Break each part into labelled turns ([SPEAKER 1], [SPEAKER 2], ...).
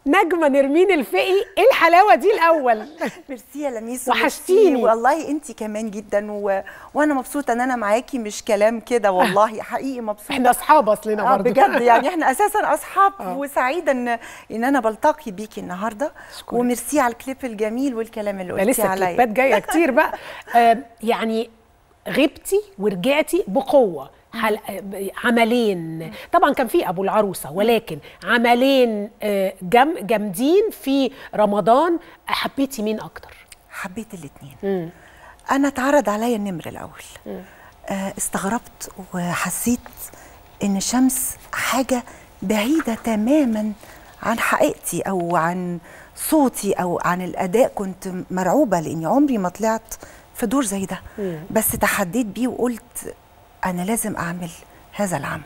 [SPEAKER 1] نجمه نرمين الفقي ايه الحلاوه دي الاول
[SPEAKER 2] ميرسي يا لميس
[SPEAKER 1] وحشتيني.
[SPEAKER 2] وميرسي، والله انت كمان جدا و... وانا مبسوطه ان انا معاكي مش كلام كده والله حقيقي مبسوطه
[SPEAKER 1] احنا اصحاب اصلنا
[SPEAKER 2] آه
[SPEAKER 1] برضه
[SPEAKER 2] بجد يعني احنا اساسا اصحاب
[SPEAKER 1] آه.
[SPEAKER 2] وسعيده ان ان انا بلتقي بيكي النهارده
[SPEAKER 1] أشكرك.
[SPEAKER 2] وميرسي على الكليب الجميل والكلام اللي
[SPEAKER 1] ده
[SPEAKER 2] قلتي
[SPEAKER 1] لسه
[SPEAKER 2] عليا
[SPEAKER 1] كليبات جايه كتير بقى آه يعني غبتي ورجعتي بقوه حل... عملين طبعا كان في ابو العروسه ولكن عملين آه، جم... جامدين في رمضان حبيتي مين اكتر
[SPEAKER 2] حبيت الاثنين انا اتعرض عليا النمر الاول آه استغربت وحسيت ان شمس حاجه بعيده تماما عن حقيقتي او عن صوتي او عن الاداء كنت مرعوبه لاني عمري ما طلعت في دور زي ده بس تحديت بيه وقلت انا لازم اعمل هذا العمل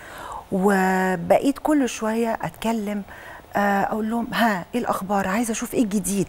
[SPEAKER 2] وبقيت كل شويه اتكلم آه، اقول لهم ها ايه الاخبار عايزه اشوف ايه الجديد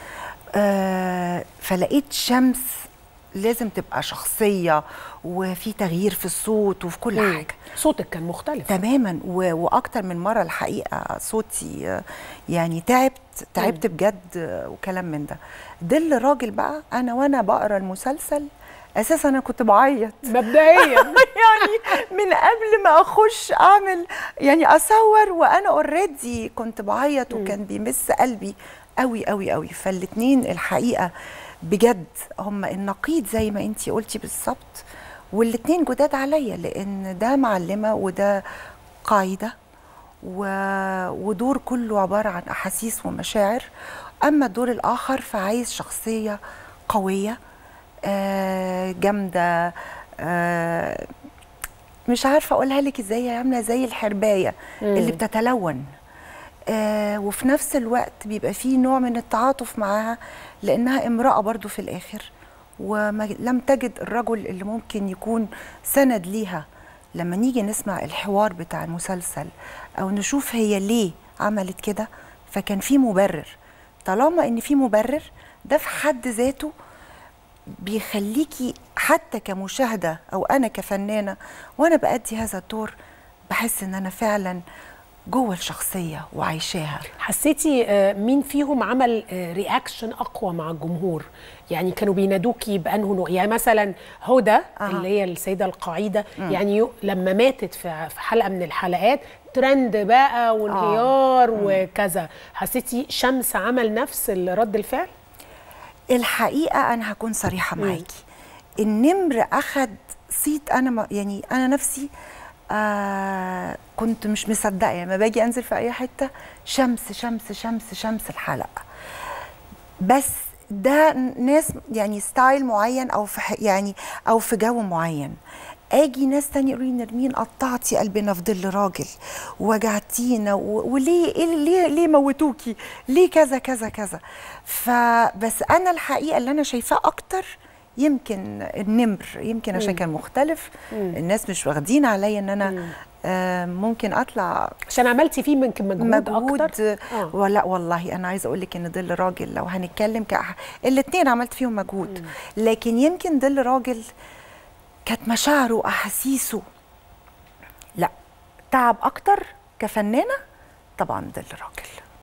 [SPEAKER 2] آه، فلقيت شمس لازم تبقى شخصيه وفي تغيير في الصوت وفي كل
[SPEAKER 1] مم.
[SPEAKER 2] حاجه
[SPEAKER 1] صوتك كان مختلف
[SPEAKER 2] تماما و- واكتر من مره الحقيقه صوتي آه، يعني تعبت تعبت بجد آه، وكلام من ده ظل راجل بقى انا وانا بقرا المسلسل اساسا انا كنت بعيط
[SPEAKER 1] مبدئيا
[SPEAKER 2] يعني من قبل ما اخش اعمل يعني اصور وانا اوريدي كنت بعيط وكان بيمس قلبي قوي قوي قوي فالاتنين الحقيقه بجد هم النقيض زي ما انتي قلتي بالظبط والاتنين جداد عليا لان ده معلمه وده قاعده و... ودور كله عباره عن احاسيس ومشاعر اما الدور الاخر فعايز شخصيه قويه آه، جامده آه، مش عارفه اقولها لك ازاي هي عامله زي الحربايه اللي بتتلون آه وفي نفس الوقت بيبقى فيه نوع من التعاطف معاها لانها امراه برضو في الاخر ولم تجد الرجل اللي ممكن يكون سند ليها لما نيجي نسمع الحوار بتاع المسلسل او نشوف هي ليه عملت كده فكان في مبرر طالما ان في مبرر ده في حد ذاته بيخليكي حتى كمشاهده او انا كفنانه وانا بأدي هذا الدور بحس ان انا فعلا جوه الشخصيه وعايشاها
[SPEAKER 1] حسيتي آه، مين فيهم عمل رياكشن اقوى مع الجمهور يعني كانوا بينادوكي بانه نوع يعني مثلا هدى
[SPEAKER 2] أها.
[SPEAKER 1] اللي هي السيده القاعده يعني يو- لما ماتت في في حلقه من الحلقات ترند بقى وانهيار وكذا حسيتي شمس عمل نفس رد الفعل
[SPEAKER 2] الحقيقه انا هكون صريحه معاكي النمر اخد صيت انا ما يعني انا نفسي آه كنت مش مصدقه يعني لما باجي انزل في اي حته شمس شمس شمس شمس الحلقه بس ده ناس يعني ستايل معين او في ح- يعني او في جو معين اجي ناس تاني يقولوا لي نرمين قطعتي قلبنا في ظل راجل وجعتينا و- وليه إيه ليه ليه موتوكي ليه كذا كذا كذا فبس انا الحقيقه اللي انا شايفاه اكتر يمكن النمر يمكن عشان كان مختلف الناس مش واخدين عليا ان انا آه ممكن اطلع
[SPEAKER 1] عشان عملتي فيه يمكن مجهود,
[SPEAKER 2] مجهود
[SPEAKER 1] اكتر آه.
[SPEAKER 2] ولا والله انا عايزه اقول لك ان ظل راجل لو هنتكلم كأح... الاثنين عملت فيهم مجهود لكن يمكن ظل راجل كانت مشاعره واحاسيسه لا تعب اكتر كفنانه طبعا ظل راجل